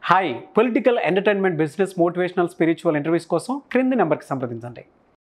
Hi political entertainment business motivational spiritual interviews కోసం క్రింది నెంబర్కి సంప్రదించండి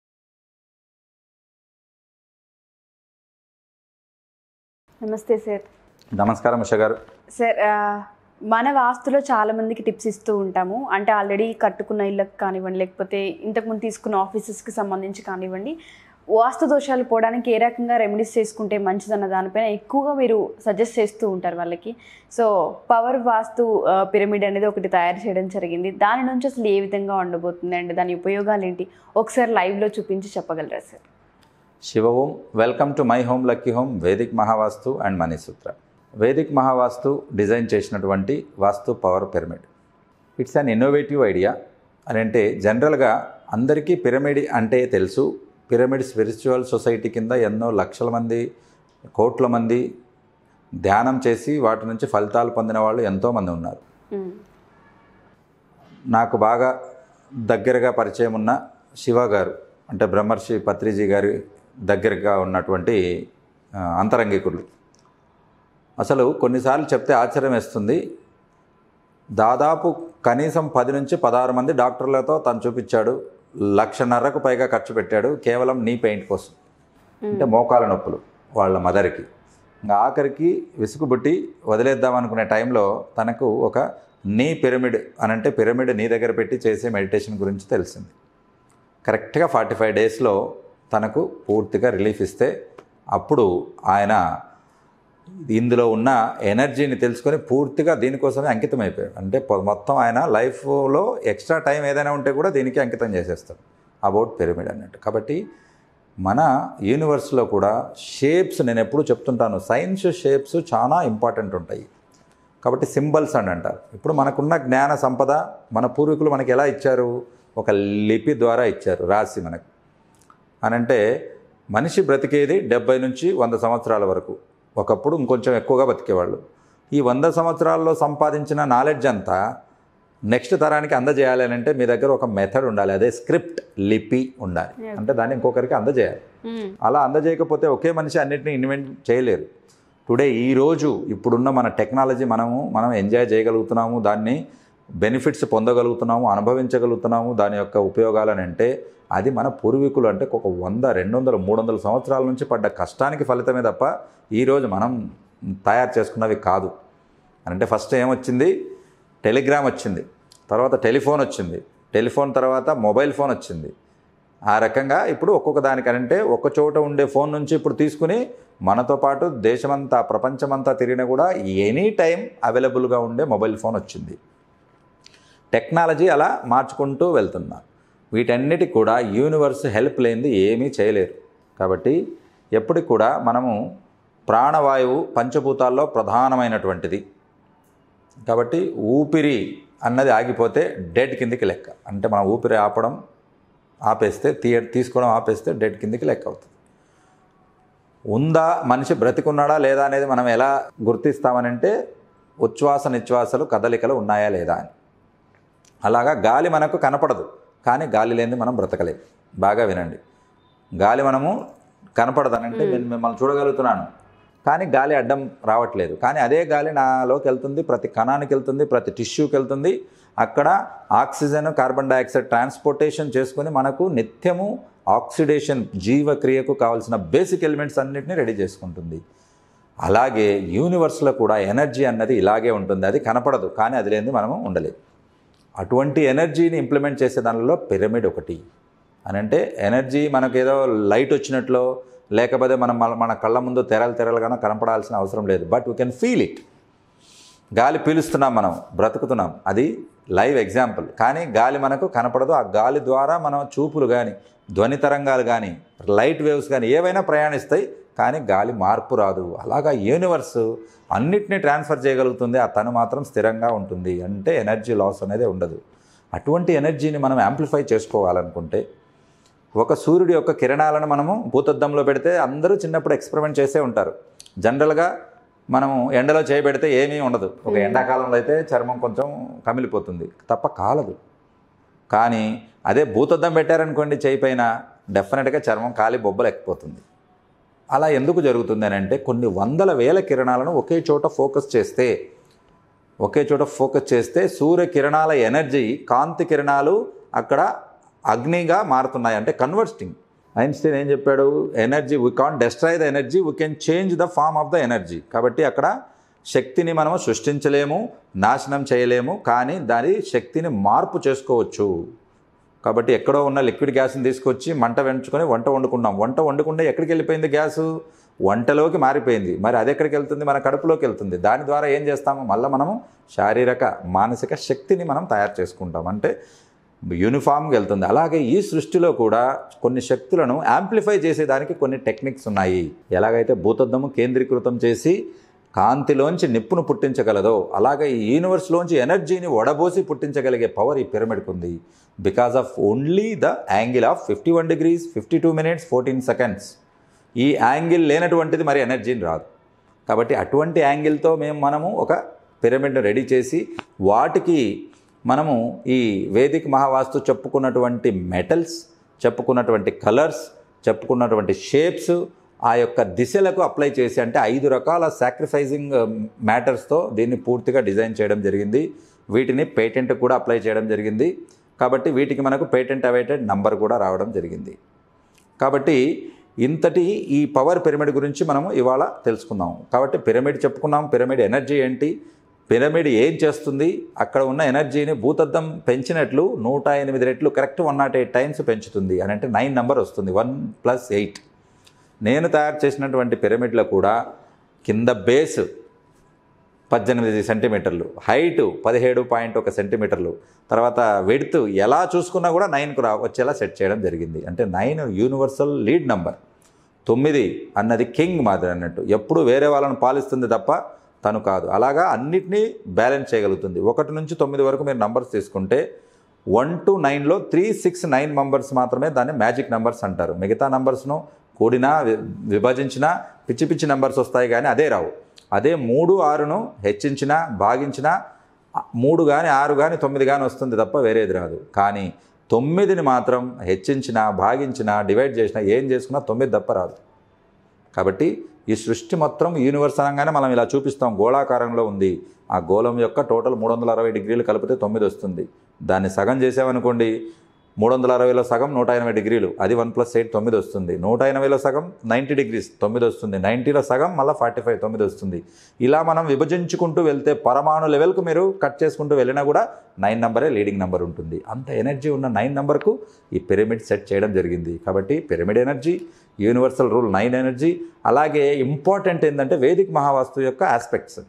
నమస్తే సార్ నమస్కారం ఉష గారు సార్ ఆ, మన వాస్తులో చాలా మందికి టిప్స్ ఇస్తూ ఉంటాము అంటే ఆల్రెడీ కట్టుకున్న ఇళ్ళకి కానివ్వండి లేకపోతే ఇంతకుముందు తీసుకున్న ఆఫీసెస్కి సంబంధించి కానివ్వండి వాస్తు దోషాలు పోవడానికి ఏ రకంగా రెమెడీస్ చేసుకుంటే మంచిదన్న దానిపైన ఎక్కువగా మీరు సజెస్ట్ చేస్తూ ఉంటారు వాళ్ళకి సో పవర్ వాస్తు ఆ, పిరమిడ్ అనేది ఒకటి తయారు చేయడం జరిగింది దాని నుంచి అసలు ఏ విధంగా ఉండబోతుంది అండ్ దాని ఉపయోగాలు ఏంటి ఒకసారి లైవ్లో చూపించి చెప్పగలరా sir Shiva Om welcome to my home lucky home Vedic Mahavastu and Manisutra Vedic Mahavastu design చేసినటువంటి vastu power pyramid it's an innovative idea అని అంటే జనరల్గా అందరికీ పిరమిడ్ అంటే తెలుసు పిరమిడ్ స్పిరిచువల్ సొసైటీ కింద ఎన్నో లక్షల మంది కోట్ల మంది ధ్యానం చేసి వాటి నుంచి ఫలితాలు పొందిన వాళ్ళు ఎంతోమంది ఉన్నారు మ్మ్. నాకు బాగా దగ్గరగా పరిచయం ఉన్న శివ గారు అంటే బ్రహ్మర్షి పత్రిజీ గారి దగ్గరగా ఉన్నటువంటి ఆ, అంతరంగికులు అసలు కొన్నిసార్లు చెప్తే ఆశ్చర్యం వేస్తుంది దాదాపు కనీసం పది నుంచి పదహారు మంది డాక్టర్లతో తను చూపించాడు లక్షన్నరకు పైగా ఖర్చు పెట్టాడు కేవలం నీ పెయింట్ కోసం అంటే మోకాల నొప్పులు వాళ్ళ మదర్కి ఇంకా ఆఖరికి విసుగుబుట్టి వదిలేద్దాం అనుకునే టైంలో తనకు ఒక నీ పిరమిడ్ అని అంటే పిరమిడ్ నీ దగ్గర పెట్టి చేసే మెడిటేషన్ గురించి తెలిసింది కరెక్ట్గా ఫార్టీ ఫైవ్ డేస్లో తనకు పూర్తిగా రిలీఫ్ ఇస్తే అప్పుడు ఆయన ఇందులో ఉన్న ఎనర్జీని తెలుసుకొని పూర్తిగా దీనికోసమే అంకితం అయిపోయాడు అంటే పొ- మొత్తం ఆయన లైఫ్లో ఎక్స్ట్రా టైం ఏదైనా ఉంటే కూడా దీనికి అంకితం చేసేస్తాడు అబౌట్ పిరమిడ్ అన్నట్టు కాబట్టి మన యూనివర్స్లో కూడా షేప్స్ నేను ఎప్పుడు చెప్తుంటాను సైన్స్ షేప్స్ చాలా ఇంపార్టెంట్ ఉంటాయి కాబట్టి సింబల్స్ అని అంటారు ఇప్పుడు మనకున్న జ్ఞాన సంపద మన పూర్వీకులు మనకి ఎలా ఇచ్చారు ఒక లిపి ద్వారా ఇచ్చారు రాసి మనకు అని అంటే మనిషి బ్రతికేది డెబ్బై నుంచి వంద సంవత్సరాల వరకు ఒకప్పుడు ఇంకొంచెం ఎక్కువగా బతికేవాళ్ళు ఈ వంద సంవత్సరాల్లో సంపాదించిన నాలెడ్జ్ అంతా నెక్స్ట్ తరానికి అందజేయాలి అని అంటే మీ దగ్గర ఒక మెథడ్ ఉండాలి అదే స్క్రిప్ట్ లిపి ఉండాలి అంటే దాన్ని ఇంకొకరికి అందజేయాలి మ్మ్. అలా అందజేయకపోతే ఒకే మనిషి అన్నిటిని ఇన్వెంట్ చేయలేరు టుడే ఈరోజు ఇప్పుడున్న మన టెక్నాలజీ మనము మనం ఎంజాయ్ చేయగలుగుతున్నాము దాన్ని బెనిఫిట్స్ పొందగలుగుతున్నాము అనుభవించగలుగుతున్నాము దాని యొక్క ఉపయోగాలని అంటే అది మన పూర్వీకులు అంటే ఒక వంద రెండు వందలు మూడు వందల సంవత్సరాల నుంచి పడ్డ కష్టానికి ఫలితమే తప్ప ఈరోజు మనం తయారు చేసుకున్నవి కాదు అంటే ఫస్ట్ ఏమొచ్చింది టెలిగ్రామ్ వచ్చింది తర్వాత టెలిఫోన్ వచ్చింది టెలిఫోన్ తర్వాత మొబైల్ ఫోన్ వచ్చింది ఆ రకంగా ఇప్పుడు ఒక్కొక్క దానికంటే ఒక చోట ఉండే ఫోన్ నుంచి ఇప్పుడు తీసుకుని మనతో పాటు దేశమంతా ప్రపంచమంతా తిరిగినా కూడా ఎనీ టైం అవైలబుల్గా ఉండే మొబైల్ ఫోన్ వచ్చింది టెక్నాలజీ అలా మార్చుకుంటూ వెళ్తున్నారు వీటన్నిటికి కూడా యూనివర్స్ హెల్ప్ లేనిది ఏమీ చేయలేరు కాబట్టి ఎప్పటికి కూడా మనము ప్రాణవాయువు పంచభూతాల్లో ప్రధానమైనటువంటిది కాబట్టి ఊపిరి అన్నది ఆగిపోతే డెడ్ కిందికి లెక్క అంటే మనం ఊపిరి ఆపడం ఆపేస్తే తీయ తీసుకోవడం ఆపేస్తే డెడ్ కిందికి లెక్క అవుతుంది ఉందా మనిషి బ్రతికున్నాడా లేదా అనేది మనం ఎలా గుర్తిస్తామనంటే ఉచ్ఛ్వాస నిశ్వాసలు కదలికలు ఉన్నాయా లేదా అని అలాగా గాలి మనకు కనపడదు కానీ గాలి లేనిది మనం బ్రతకలేము బాగా వినండి గాలి మనము కనపడదనంటే నేను మిమ్మల్ని చూడగలుగుతున్నాను కానీ గాలి అడ్డం రావట్లేదు కానీ అదే గాలి నాలోకి వెళ్తుంది ప్రతి కణానికి వెళ్తుంది ప్రతి టిష్యూకి వెళ్తుంది అక్కడ ఆక్సిజన్ కార్బన్ డైఆక్సైడ్ ట్రాన్స్పోర్టేషన్ చేసుకొని మనకు నిత్యము ఆక్సిడేషన్ జీవక్రియకు కావాల్సిన బేసిక్ ఎలిమెంట్స్ అన్నిటిని రెడీ చేసుకుంటుంది అలాగే యూనివర్స్లో కూడా ఎనర్జీ అన్నది ఇలాగే ఉంటుంది అది కనపడదు కానీ అది లేనిది మనము ఉండలేము అటువంటి ఎనర్జీని ఇంప్లిమెంట్ చేసే దానిలో పిరమిడ్ ఒకటి అని అంటే ఎనర్జీ మనకేదో లైట్ వచ్చినట్లో లేకపోతే మనం మన మన కళ్ళ ముందు తెరలు తెరలుగానో కనపడాల్సిన అవసరం లేదు but we can feel it గాలి పీలుస్తున్నాం మనం బ్రతుకుతున్నాం అది లైవ్ ఎగ్జాంపుల్ కానీ గాలి మనకు కనపడదు ఆ గాలి ద్వారా మనం చూపులు కానీ ధ్వని తరంగాలు కానీ లైట్ వేవ్స్ కానీ ఏవైనా ప్రయాణిస్తాయి కానీ గాలి మార్పు రాదు అలాగా యూనివర్స్ అన్నిటినీ ట్రాన్స్ఫర్ చేయగలుగుతుంది ఆ తను మాత్రం స్థిరంగా ఉంటుంది అంటే ఎనర్జీ లాస్ అనేది ఉండదు అటువంటి ఎనర్జీని మనం యాంప్లిఫై చేసుకోవాలనుకుంటే ఒక సూర్యుడి యొక్క కిరణాలను మనము భూతద్దంలో పెడితే అందరూ చిన్నప్పుడు ఎక్స్పెరిమెంట్ చేసే ఉంటారు జనరల్గా మనము ఎండలో చేయబెడితే ఏమీ ఉండదు ఒక ఎండాకాలంలో అయితే చర్మం కొంచెం కమిలిపోతుంది తప్ప కాలదు కానీ అదే భూతద్దం పెట్టారనుకోండి చేయి పైన డెఫినెట్గా చర్మం కాలి బొబ్బలెక్కిపోతుంది అలా ఎందుకు జరుగుతుంది అని అంటే కొన్ని వందల వేల కిరణాలను ఒకే చోట ఫోకస్ చేస్తే ఒకే చోట ఫోకస్ చేస్తే సూర్యకిరణాల ఎనర్జీ కాంతి కిరణాలు అక్కడ అగ్నిగా మారుతున్నాయి అంటే కన్వర్స్టింగ్ ఐన్స్టీన్ ఏం చెప్పాడు energy we can destroy the energy we can change the form of the energy కాబట్టి అక్కడ శక్తిని మనము సృష్టించలేము నాశనం చేయలేము కానీ దాని శక్తిని మార్పు చేసుకోవచ్చు కాబట్టి ఎక్కడో ఉన్న లిక్విడ్ గ్యాస్ని తీసుకొచ్చి మంట వెంచుకొని వంట వండుకున్నాం వంట వండుకుంటే ఎక్కడికి వెళ్ళిపోయింది గ్యాసు వంటలోకి మారిపోయింది మరి అది ఎక్కడికి వెళ్తుంది మన కడుపులోకి వెళ్తుంది దాని ద్వారా ఏం చేస్తాము మళ్ళీ మనము శారీరక మానసిక శక్తిని మనం తయారు చేసుకుంటాం అంటే యూనిఫామ్గా వెళ్తుంది అలాగే ఈ సృష్టిలో కూడా కొన్ని శక్తులను యాంప్లిఫై చేసేదానికి కొన్ని టెక్నిక్స్ ఉన్నాయి ఎలాగైతే భూతద్దము కేంద్రీకృతం చేసి కాంతిలోంచి నిప్పును పుట్టించగలదో అలాగే ఈ యూనివర్స్లోంచి ఎనర్జీని వడబోసి పుట్టించగలిగే పవర్ ఈ పిరమిడ్కి ఉంది because of only the angle of fifty one degrees fifty two minutes fourteen seconds ఈ యాంగిల్ లేనటువంటిది మరి ఎనర్జీని రాదు కాబట్టి అటువంటి యాంగిల్తో మేము మనము ఒక పిరమిడ్ను రెడీ చేసి వాటికి మనము ఈ వేదిక మహావాస్తు చెప్పుకున్నటువంటి మెటల్స్ చెప్పుకున్నటువంటి కలర్స్ చెప్పుకున్నటువంటి షేప్స్ ఆ యొక్క దిశలకు అప్లై చేసి అంటే ఐదు రకాల సాక్రిఫైజింగ్ మ్యాటర్స్తో దీన్ని పూర్తిగా డిజైన్ చేయడం జరిగింది వీటిని పేటెంట్ కూడా అప్లై చేయడం జరిగింది కాబట్టి వీటికి మనకు పేటెంట్ అవైటెడ్ నంబర్ కూడా రావడం జరిగింది కాబట్టి ఇంతటి ఈ పవర్ పిరమిడ్ గురించి మనము ఇవాళ తెలుసుకుందాం కాబట్టి పిరమిడ్ చెప్పుకున్నాం పిరమిడ్ ఎనర్జీ ఏంటి పిరమిడ్ ఏం చేస్తుంది అక్కడ ఉన్న ఎనర్జీని భూతద్దం పెంచినట్లు నూట ఎనిమిది రెట్లు correct one nought eight times పెంచుతుంది అని అంటే నైన్ నెంబర్ వస్తుంది వన్ ప్లస్ ఎయిట్ నేను తయారు చేసినటువంటి పిరమిడ్లో కూడా కింద బేస్ పద్దెనిమిది సెంటీమీటర్లు హైట్ పదిహేడు పాయింట్ ఒక సెంటీమీటర్లు తర్వాత వెడ్త్ ఎలా చూసుకున్నా కూడా నైన్కు రా వచ్చేలా సెట్ చేయడం జరిగింది అంటే నైన్ యూనివర్సల్ లీడ్ నంబర్ తొమ్మిది అన్నది కింగ్ మాదిరి అన్నట్టు ఎప్పుడు వేరే వాళ్ళని పాలిస్తుంది తప్ప తను కాదు అలాగా అన్నిటినీ బ్యాలెన్స్ చేయగలుగుతుంది ఒకటి నుంచి తొమ్మిది వరకు మీరు నంబర్స్ తీసుకుంటే వన్ టు నైన్లో త్రీ సిక్స్ నైన్ నంబర్స్ మాత్రమే దాన్ని మ్యాజిక్ నంబర్స్ అంటారు మిగతా నంబర్స్ను కూడినా వి- విభజించినా పిచ్చి పిచ్చి నంబర్స్ వస్తాయి కానీ అదే రావు అదే మూడు ఆరును హెచ్చించినా భాగించినా ఆ మూడు కానీ ఆరు కానీ తొమ్మిది కానీ వస్తుంది తప్ప వేరేది రాదు కానీ తొమ్మిదిని మాత్రం హెచ్చించినా భాగించినా డివైడ్ చేసినా ఏం చేసుకున్నా తొమ్మిది తప్ప రాదు కాబట్టి ఈ సృష్టి మొత్తం యూనివర్స్ అనగానే మనం ఇలా చూపిస్తాం గోళాకారంలో ఉంది ఆ గోళం యొక్క టోటల్ మూడు వందల అరవై డిగ్రీలు కలిపితే తొమ్మిది వస్తుంది దాన్ని సగం చేసామనుకోండి మూడు వందల అరవైలో సగం నూట ఎనభై డిగ్రీలు అది వన్ ప్లస్ ఎయిట్ తొమ్మిది వస్తుంది నూట ఎనభైలో సగం నైంటీ డిగ్రీస్ తొమ్మిది వస్తుంది నైంటీలో సగం మళ్ళీ ఫార్టీ ఫైవ్ తొమ్మిది వస్తుంది ఇలా మనం విభజించుకుంటూ వెళ్తే పరమాణు లెవెల్కు మీరు కట్ చేసుకుంటూ వెళ్ళినా కూడా నైన్ నెంబరే లీడింగ్ నెంబర్ ఉంటుంది అంత ఎనర్జీ ఉన్న నైన్ నెంబర్కు ఈ పిరమిడ్ సెట్ చేయడం జరిగింది కాబట్టి pyramid energy universal rule nine energy అలాగే ఇంపార్టెంట్ ఏంటంటే వేదిక్ మహావాస్తు యొక్క ఆస్పెక్ట్స్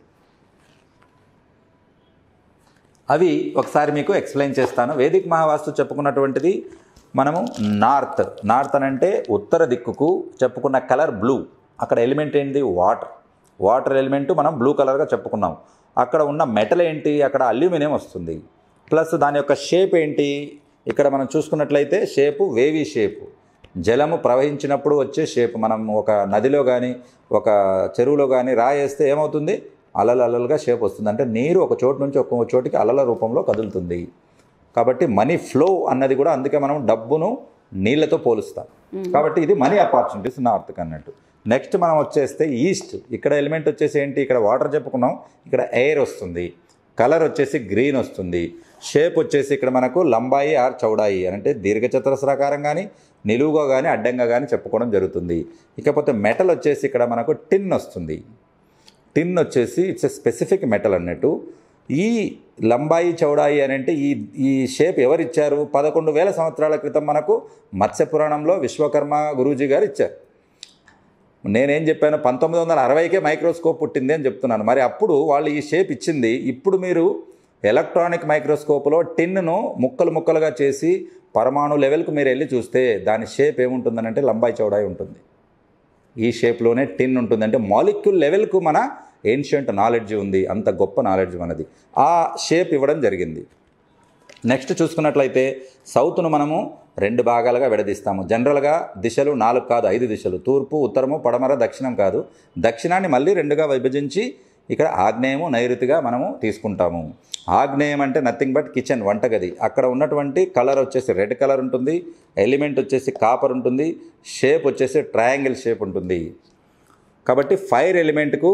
అవి ఒకసారి మీకు ఎక్స్ప్లెయిన్ చేస్తాను వేదిక్ మహావాస్తు చెప్పుకున్నటువంటిది మనము నార్త్ నార్త్ అని అంటే ఉత్తర దిక్కుకు చెప్పుకున్న కలర్ బ్లూ అక్కడ ఎలిమెంట్ ఏంటి వాటర్ వాటర్ ఎలిమెంట్ మనం బ్లూ కలర్గా చెప్పుకున్నాం అక్కడ ఉన్న మెటల్ ఏంటి అక్కడ అల్యూమినియం వస్తుంది ప్లస్ దాని యొక్క షేప్ ఏంటి ఇక్కడ మనం చూసుకున్నట్లయితే షేపు వేవీ షేపు జలము ప్రవహించినప్పుడు వచ్చే షేప్ మనం ఒక నదిలో కానీ ఒక చెరువులో కానీ రాయేస్తే ఏమవుతుంది అలలు అలలుగా షేప్ వస్తుంది అంటే నీరు ఒక చోటు నుంచి ఒక చోటికి అలల రూపంలో కదులుతుంది కాబట్టి మనీ ఫ్లో అన్నది కూడా అందుకే మనం డబ్బును నీళ్ళతో పోలుస్తాం కాబట్టి ఇది మనీ ఆపర్చునిటీస్ నార్త్కి అన్నట్టు నెక్స్ట్ మనం వచ్చేస్తే ఈస్ట్ ఇక్కడ ఎలిమెంట్ వచ్చేసి ఏంటి ఇక్కడ వాటర్ చెప్పుకున్నాం ఇక్కడ ఎయిర్ వస్తుంది కలర్ వచ్చేసి గ్రీన్ వస్తుంది షేప్ వచ్చేసి ఇక్కడ మనకు లంబాయి ఆర్ చౌడాయి అని అంటే దీర్ఘచతురస్రాకారం కానీ నిలువుగా కానీ అడ్డంగా కానీ చెప్పుకోవడం జరుగుతుంది ఇకపోతే మెటల్ వచ్చేసి ఇక్కడ మనకు టిన్ వస్తుంది టిన్ వచ్చేసి ఇట్స్ ఎ స్పెసిఫిక్ మెటల్ అన్నట్టు ఈ లంబాయి చౌడాయి అని అంటే ఈ ఈ షేప్ ఎవరు ఇచ్చారు పదకొండు వేల సంవత్సరాల క్రితం మనకు మత్స్య పురాణంలో విశ్వకర్మ గురూజీ గారు ఇచ్చారు నేనేం చెప్పాను పంతొమ్మిది వందల అరవైకే మైక్రోస్కోప్ పుట్టింది అని చెప్తున్నాను మరి అప్పుడు వాళ్ళు ఈ షేప్ ఇచ్చింది ఇప్పుడు మీరు ఎలక్ట్రానిక్ మైక్రోస్కోప్లో టిన్ను ముక్కలు ముక్కలుగా చేసి పరమాణు లెవెల్కు మీరు వెళ్ళి చూస్తే దాని షేప్ ఏముంటుందనంటే లంబాయి చౌడాయి ఉంటుంది ఈ షేప్లోనే టిన్ ఉంటుంది అంటే మాలిక్యూల్ లెవెల్కు మన ఏన్షియంట్ నాలెడ్జ్ ఉంది అంత గొప్ప నాలెడ్జ్ మనది ఆ షేప్ ఇవ్వడం జరిగింది నెక్స్ట్ చూసుకున్నట్లయితే సౌత్ను మనము రెండు భాగాలుగా విడదీస్తాము జనరల్గా దిశలు నాలుగు కాదు ఐదు దిశలు తూర్పు ఉత్తరము పడమర దక్షిణం కాదు దక్షిణాన్ని మళ్ళీ రెండుగా విభజించి ఇక్కడ ఆగ్నేయము నైరుతిగా మనము తీసుకుంటాము ఆగ్నేయం అంటే నథింగ్ బట్ కిచెన్ వంటగది అక్కడ ఉన్నటువంటి కలర్ వచ్చేసి రెడ్ కలర్ ఉంటుంది ఎలిమెంట్ వచ్చేసి కాపర్ ఉంటుంది షేప్ వచ్చేసి ట్రయాంగిల్ షేప్ ఉంటుంది కాబట్టి ఫైర్ ఎలిమెంట్కు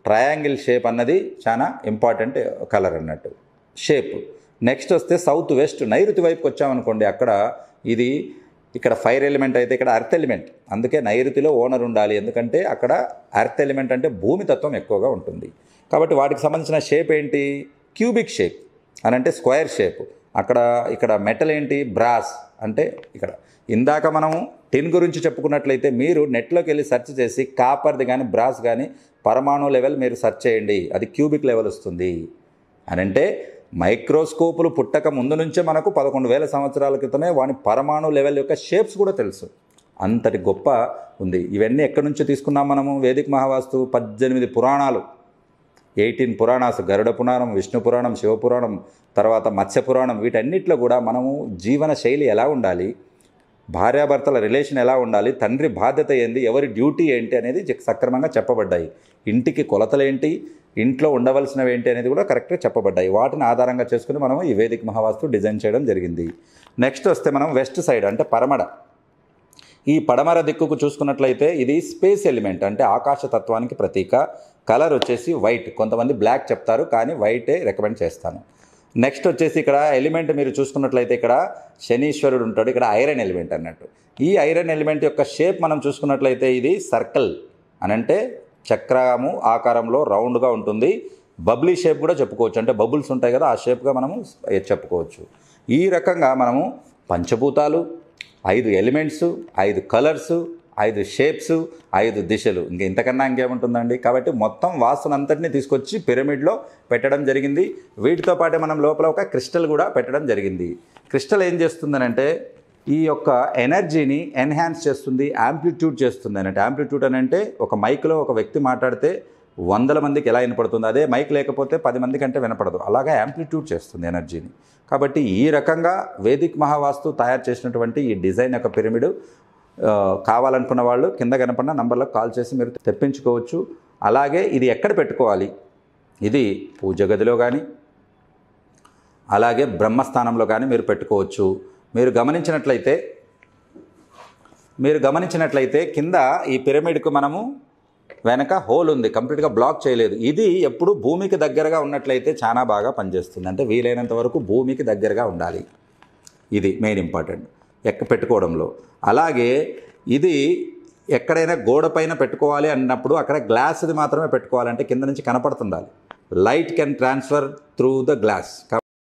ట్రయాంగిల్ షేప్ అన్నది చాలా ఇంపార్టెంట్ కలర్ అన్నట్టు షేప్ నెక్స్ట్ వస్తే సౌత్ వెస్ట్ నైరుతి వైపుకి వచ్చామనుకోండి అక్కడ ఇది ఇక్కడ ఫైర్ ఎలిమెంట్ అయితే ఇక్కడ అర్త్ ఎలిమెంట్ అందుకే నైరుతిలో ఓనర్ ఉండాలి ఎందుకంటే అక్కడ అర్త్ ఎలిమెంట్ అంటే భూమి తత్వం ఎక్కువగా ఉంటుంది కాబట్టి వాటికి సంబంధించిన షేప్ ఏంటి క్యూబిక్ షేప్ అని అంటే స్క్వేర్ షేప్ అక్కడ ఇక్కడ మెటల్ ఏంటి బ్రాస్ అంటే ఇక్కడ ఇందాక మనము టిన్ గురించి చెప్పుకున్నట్లయితే మీరు నెట్లోకి వెళ్ళి సెర్చ్ చేసి కాపర్ది కానీ బ్రాస్ కానీ పరమాణు లెవెల్ మీరు సెర్చ్ చేయండి అది క్యూబిక్ లెవెల్ వస్తుంది అని అంటే మైక్రోస్కోపులు పుట్టక ముందు నుంచే మనకు పదకొండు వేల సంవత్సరాల క్రితమే వాని పరమాణు లెవెల్ యొక్క షేప్స్ కూడా తెలుసు అంతటి గొప్ప ఉంది ఇవన్నీ ఎక్కడి నుంచి తీసుకున్నాం మనము వేదిక మహావాస్తు పద్దెనిమిది పురాణాలు ఎయిటీన్ పురాణాస్ గరుడ పురాణం విష్ణు పురాణం శివపురాణం తర్వాత మత్స్య పురాణం వీటన్నిటిలో కూడా మనము జీవన శైలి ఎలా ఉండాలి భార్యాభర్తల రిలేషన్ ఎలా ఉండాలి తండ్రి బాధ్యత ఏంది ఎవరి డ్యూటీ ఏంటి అనేది జ- సక్రమంగా చెప్పబడ్డాయి ఇంటికి కొలతలేంటి ఇంట్లో ఉండవలసినవి ఏంటి అనేది కూడా కరెక్ట్గా చెప్పబడ్డాయి వాటిని ఆధారంగా చేసుకుని మనం ఈ వేదిక మహావాస్తు డిజైన్ చేయడం జరిగింది నెక్స్ట్ వస్తే మనం వెస్ట్ సైడ్ అంటే పరమడ ఈ పడమర దిక్కుకు చూసుకున్నట్లయితే ఇది స్పేస్ ఎలిమెంట్ అంటే ఆకాశ తత్వానికి ప్రతీక కలర్ వచ్చేసి వైట్ కొంతమంది బ్లాక్ చెప్తారు కానీ వైటే రికమెండ్ చేస్తాను నెక్స్ట్ వచ్చేసి ఇక్కడ ఎలిమెంట్ మీరు చూసుకున్నట్లయితే ఇక్కడ శనీశ్వరుడు ఉంటాడు ఇక్కడ ఐరన్ ఎలిమెంట్ అన్నట్టు ఈ ఐరన్ ఎలిమెంట్ యొక్క షేప్ మనం చూసుకున్నట్లయితే ఇది సర్కిల్ అని అంటే చక్రము ఆకారంలో రౌండ్గా ఉంటుంది బబ్లీ షేప్ కూడా చెప్పుకోవచ్చు అంటే బబుల్స్ ఉంటాయి కదా ఆ షేప్గా మనము చెప్పుకోవచ్చు ఈ రకంగా మనము పంచభూతాలు ఐదు ఎలిమెంట్స్ ఐదు కలర్స్ ఐదు షేప్స్ ఐదు దిశలు ఇంక ఇంతకన్నా ఇంకేముంటుందండి కాబట్టి మొత్తం వాస్తునంతటిని తీసుకొచ్చి పిరమిడ్లో పెట్టడం జరిగింది వీటితో పాటే మనం లోపల ఒక క్రిస్టల్ కూడా పెట్టడం జరిగింది క్రిస్టల్ ఏం చేస్తుందనంటే ఈ యొక్క ఎనర్జీని ఎన్హాన్స్ చేస్తుంది యాంప్లిట్యూడ్ చేస్తుంది అన్నట్టు యాంప్లిట్యూడ్ అని అంటే ఒక మైక్లో ఒక వ్యక్తి మాట్లాడితే వందల మందికి ఎలా వినపడుతుంది అదే మైక్ లేకపోతే పది మంది కంటే వినపడదు అలాగా యాంప్లిట్యూడ్ చేస్తుంది ఎనర్జీని కాబట్టి ఈ రకంగా వేదిక్ మహావాస్తు తయారు చేసినటువంటి ఈ డిజైన్ యొక్క పిరమిడ్ ఆ, కావాలనుకున్న వాళ్ళు కింద కనపడిన నంబర్లకు కాల్ చేసి మీరు తెప్పించుకోవచ్చు అలాగే ఇది ఎక్కడ పెట్టుకోవాలి ఇది పూజ గదిలో కానీ అలాగే బ్రహ్మస్థానంలో కానీ మీరు పెట్టుకోవచ్చు మీరు గమనించినట్లయితే మీరు గమనించినట్లయితే కింద ఈ పిరమిడ్కు మనము వెనక హోల్ ఉంది కంప్లీట్గా బ్లాక్ చేయలేదు ఇది ఎప్పుడు భూమికి దగ్గరగా ఉన్నట్లయితే చాలా బాగా పనిచేస్తుంది అంటే వీలైనంత వరకు భూమికి దగ్గరగా ఉండాలి ఇది మెయిన్ ఇంపార్టెంట్ ఎక్క పెట్టుకోవడంలో అలాగే ఇది ఎక్కడైనా గోడ పైన పెట్టుకోవాలి అన్నప్పుడు అక్కడ గ్లాస్ది మాత్రమే పెట్టుకోవాలంటే కింద నుంచి కనపడుతుండాలి light can transfer through the glass